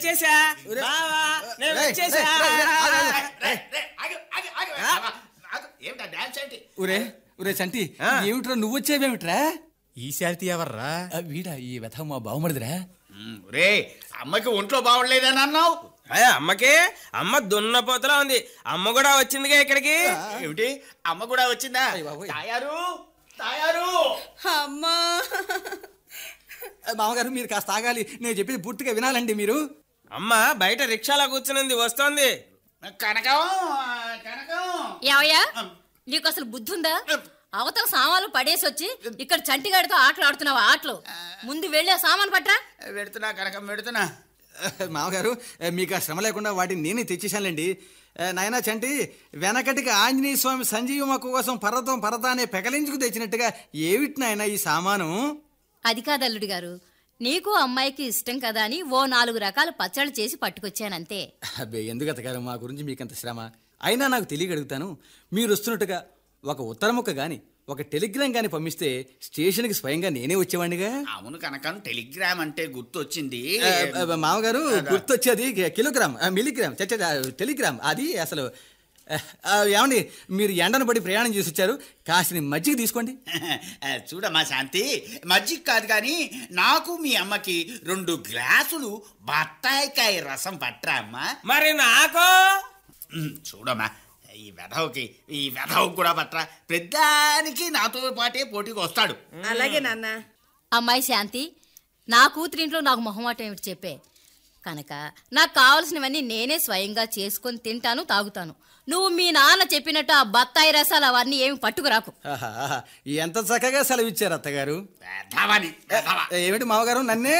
వచ్చేసా బావా నేను రేయ్, వచ్చేసా రేయ్, రేయ్, ఆగు, ఆగు. రేయ్, రేయ్, ఆగు, ఆగు, ఆగు, ఆగు. ఆగు. ఏమిటా డాన్స్ ఏంటి ఒరే ఒరే చంటి ఆ. ఏమిట్రా నువ్వు వచ్చేవేమిట్రా ఈ శాంతి ఎవర్రా ఆ, వీడా ఈ వ్యథ మా బావమరిదిరా ఉమ్, రే అమ్మకి ఒంట్లో బాగోలేదని అన్నావు అయ్యా అమ్మకి అమ్మ దున్నపోతలా ఉంది అమ్మ కూడా వచ్చిందిగా ఇక్కడికి ఏమిటి అమ్మ కూడా వచ్చిందా అయ్ బాబోయ్. తాయారు తాయారు అమ్మా ఆ, మామగారు మీరు కాస్త ఆగాలి నేను చెప్పేది పూర్తిగా వినాలండి మీరు అమ్మ బయట రిక్షాలో కూర్చునింది వస్తోంది కనకం కనకం ఏవయ్యా నీకు అసలు బుద్ధి ఉందా అవతల సామాన్లు పడేసి వచ్చి ఇక్కడ చంటిగాడితో ఆటలు ఆడుతున్నావు ఆటలు ముందు వెళ్ళి ఆ సామాన్ పట్రా పెడుతున్నా కనకం పెడుతున్నా మామగారు ఆ, మీకు ఆ శ్రమ లేకుండా వాటిని నేనే తెచ్చేశానులేండి ఆ, నాయనా చంటి వెనకటికి ఆంజనేయ స్వామి సంజీవ మొక్క కోసం పర్వతం పర్వతాన్ని పెకలించుకు తెచ్చినట్టుగా ఏమిటి నాయనా ఈ సామాను అది కాదు అల్లుడి గారు నీకు అమ్మాయికి ఇష్టం కదా అని ఓ నాలుగు రకాల పచ్చళ్ళు చేసి పట్టుకొచ్చానంతే అబ్బే ఎందుకు అత్తగారు మా గురించి మీకంత శ్రమ అయినా నాకు తెలియగలుగుతాను మీరు వస్తున్నట్టుగా ఒక ఉత్తర ముక్క కానీ ఒక టెలిగ్రామ్ కానీ పంపిస్తే స్టేషన్కి స్వయంగా నేనే వచ్చేవాడినిగా అవును కనకం టెలిగ్రామ్ అంటే గుర్తొచ్చింది ఆ, ఆ, మామగారు గుర్తొచ్చేది కిలోగ్రామ్ ఆ, మిల్లీగ్రామ్ చచ్చ టెలిగ్రామ్ అది అసలు ఆ, ఆ, ఏమండి మీరు ఎండను పడి ప్రయాణం చేసి వచ్చారు కాసిన మజ్జిగ తీసుకోండి చూడమ్మా శాంతి మజ్జిగ కాదు కానీ నాకు మీ అమ్మకి రెండు గ్లాసులు బత్తాయికాయ రసం పట్టరా అమ్మా మరి నాకు ఉమ్, చూడమ్మా ఈ వెధవకి ఈ వెధవకి కూడా పట్టరా పెద్దానికి నాతో పాటే పోటీకి వస్తాడు అలాగే నాన్న అమ్మాయి శాంతి నా కూతురింట్లో నాకు మొహమాటం ఏమిటి చెప్పే కనుక నాకు కావలసినవన్నీ నేనే స్వయంగా చేసుకొని తింటాను తాగుతాను నువ్వు మీ నాన్న చెప్పినట్టు ఆ బత్తాయి రసాలు అవన్నీ ఏమి పట్టుకురాకు ఆహా, ఆహా, ఎంత చక్కగా సెలవిచ్చారు అత్తగారు వెధవని వెధవ ఏ, ఏమిటి మామగారు నన్నే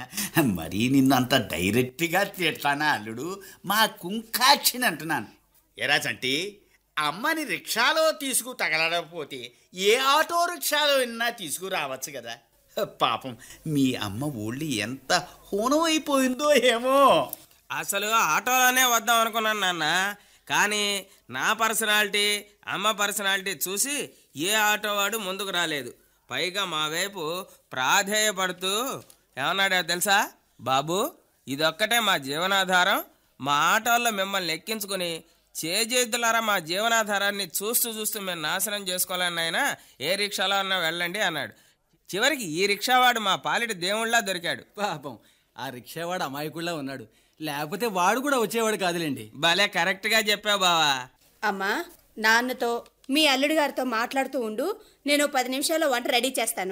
మరీ నిన్నంత డైరెక్ట్గా తిడతానా అల్లుడు మా కుంకాక్షిని అంటున్నాను ఎరా చంటి అమ్మని రిక్షాలో తీసుకు తగలడకపోతే ఏ ఆటో రిక్షాలో విన్నా తీసుకురావచ్చు కదా పాపం మీ అమ్మ ఒళ్ళు ఎంత హోనమైపోయిందో ఏమో అసలు ఆటోలోనే వద్దాం అనుకున్నాను నాన్న కానీ నా పర్సనాలిటీ అమ్మ పర్సనాలిటీ చూసి ఏ ఆటో వాడు ముందుకు రాలేదు పైగా మా వైపు ప్రాధేయపడుతూ ఏమన్నాడో తెలుసా బాబు ఇదొక్కటే మా జీవనాధారం మా ఆటోల్లో మిమ్మల్ని ఎక్కించుకుని చేజేతులారా మా జీవనాధారాన్ని చూస్తూ చూస్తూ మేము నాశనం చేసుకోవాలని ఆయన ఏ రిక్షాలో అన్నా వెళ్ళండి అన్నాడు చివరికి ఈ రిక్షావాడు మా పాలిటి దేవుళ్ళ దొరికాడు పాపం ఆ రిక్షావాడు అమాయకుల్లా ఉన్నాడు లేకపోతే వాడు కూడా వచ్చేవాడు కాదులేండి భలే కరెక్ట్గా చెప్పావు బావా అమ్మా నాన్నతో మీ అల్లుడి గారితో మాట్లాడుతూ ఉండు నేను పది నిమిషాల్లో వంట రెడీ చేస్తాను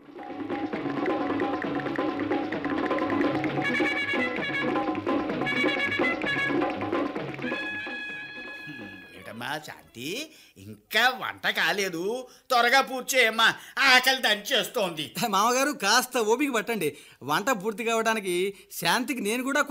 ఏటమ్మా శాంతి ఇంకా వంట కాలేదు త్వరగా పూర్తి చేయమ్మా ఆకలి దంచేస్తోంది మామగారు కాస్త ఓపిక పట్టండి వంట పూర్తి కావడానికి శాంతికి నేను కూడా